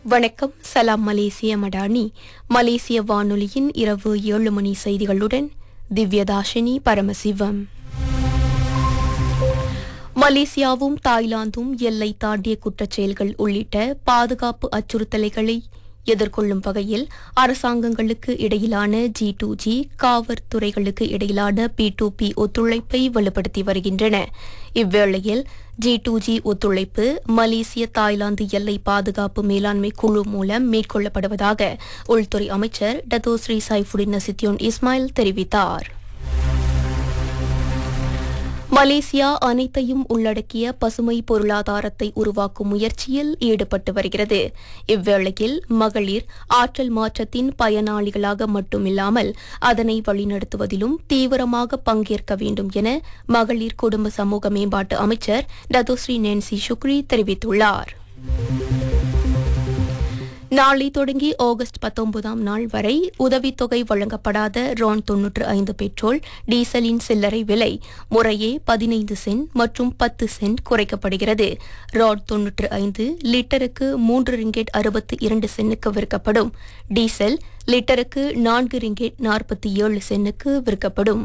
வணக்கம் சலாம் மலேசிய மடானி மலேசிய வானொலியின் இரவு ஏழு மணி செய்திகளுடன் திவ்யதாஷினி பரமசிவம் மலேசியாவும் தாய்லாந்தும் எல்லை தாண்டிய குற்றச் செயல்கள் உள்ளிட்ட பாதுகாப்பு அச்சுறுத்தல்களை எதிர்கொள்ளும் வகையில் அரசாங்கங்களுக்கு இடையிலான ஜி டூ ஜி காவற்துறைகளுக்கு இடையிலான பி டூ பி ஒத்துழைப்பை வலுப்படுத்தி வருகின்றன இவ்வேளையில் ஜி டூ ஜி ஒத்துழைப்பு மலேசிய தாய்லாந்து எல்லை பாதுகாப்பு மேலாண்மை குழு மூலம் மேற்கொள்ளப்படுவதாக உள்துறை அமைச்சர் டத்தோஸ்ரீ சைஃபுடின் நசித்யோன் இஸ்மாயில் தெரிவித்தார் மலேசியா அனைத்தையும் உள்ளடக்கிய பசுமை பொருளாதாரத்தை உருவாக்கும் முயற்சியில் ஈடுபட்டு வருகிறது இவ்வேளையில் மகளிர் ஆற்றல் மாற்றத்தின் பயனாளிகளாக மட்டுமில்லாமல் அதனை வழிநடத்துவதிலும் தீவிரமாக பங்கேற்க வேண்டும் என மகளிர் குடும்ப சமூக மேம்பாட்டு அமைச்சர் டதோஸ்ரீ நேன்சி சுக்ரி தெரிவித்துள்ளார் நாளை தொடங்கி ஆகஸ்ட் பத்தொன்பதாம் நாள் வரை உதவித்தொகை வழங்கப்படாத ரான் தொன்னூற்று ஐந்து பெட்ரோல் டீசலின் சில்லறை விலை முறையே பதினைந்து சென்ட் மற்றும் பத்து சென்ட் குறைக்கப்படுகிறது ராட் தொன்னூற்று ஐந்து லிட்டருக்கு மூன்று ரிங்கெட் அறுபத்தி இரண்டு சென்னுக்கு விற்கப்படும் டீசல் லிட்டருக்கு நான்கு ரிங்கெட் நாற்பத்தி ஏழு சென்னுக்கு விற்கப்படும்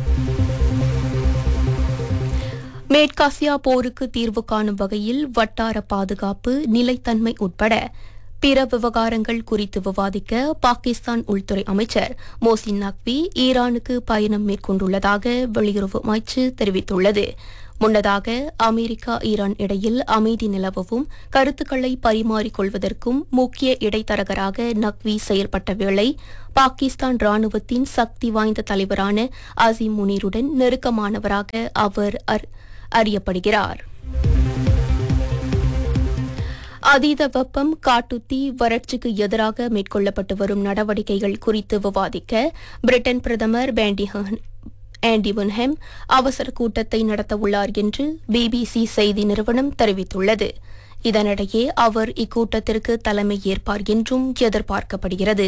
மேற்காசியா போருக்கு தீர்வு காணும் வகையில் வட்டார பாதுகாப்பு நிலைத்தன்மை உட்பட பிற விவகாரங்கள் குறித்து விவாதிக்க பாகிஸ்தான் உள்துறை அமைச்சர் மோசின் நக்வி ஈரானுக்கு பயணம் மேற்கொண்டுள்ளதாக வெளியுறவு அமைச்சு தெரிவித்துள்ளது முன்னதாக அமெரிக்கா ஈரான் இடையில் அமைதி நிலவவும் கருத்துக்களை பரிமாறிக்கொள்வதற்கும் முக்கிய இடைத்தரகராக நக்வி செயல்பட்ட வேளை பாகிஸ்தான் ராணுவத்தின் சக்தி வாய்ந்த தலைவரான அசீம் முனீருடன் நெருக்கமானவராக அவர் அறியப்படுகிறார் அதீத வெப்பம் காட்டுத்தீ வறட்சிக்கு எதிராக மேற்கொள்ளப்பட்டு வரும் நடவடிக்கைகள் குறித்து விவாதிக்க பிரிட்டன் பிரதமர் பேண்டிஹன் ஆண்டி புன்ஹெம் அவசர கூட்டத்தை நடத்தவுள்ளார் என்று பிபிசி செய்தி நிறுவனம் தெரிவித்துள்ளது இதனிடையே அவர் இக்கூட்டத்திற்கு தலைமை ஏற்பார் என்றும் எதிர்பார்க்கப்படுகிறது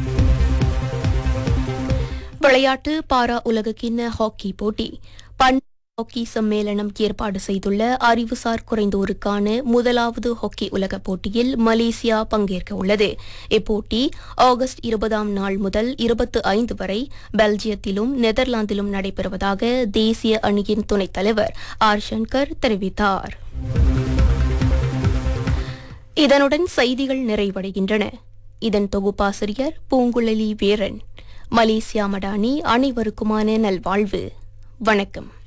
விளையாட்டு பாரா உலகக்கிண்ண ஹாக்கி போட்டி பன் ஹாக்கி சம்மேளனம் ஏற்பாடு செய்துள்ள அறிவுசார் குறைந்தோருக்கான முதலாவது ஹாக்கி உலகப் போட்டியில் மலேசியா பங்கேற்க உள்ளது இப்போட்டி ஆகஸ்ட் இருபதாம் நாள் முதல் இருபத்து ஐந்து வரை பெல்ஜியத்திலும் நெதர்லாந்திலும் நடைபெறுவதாக தேசிய அணியின் துணைத் தலைவர் ஆர் சங்கர் தெரிவித்தார் இதனுடன் செய்திகள் நிறைவடைகின்றன இதன் தொகுப்பாசிரியர் பூங்குழலி வீரன் மலேசியா மடானி அனைவருக்குமான நல்வாழ்வு வணக்கம்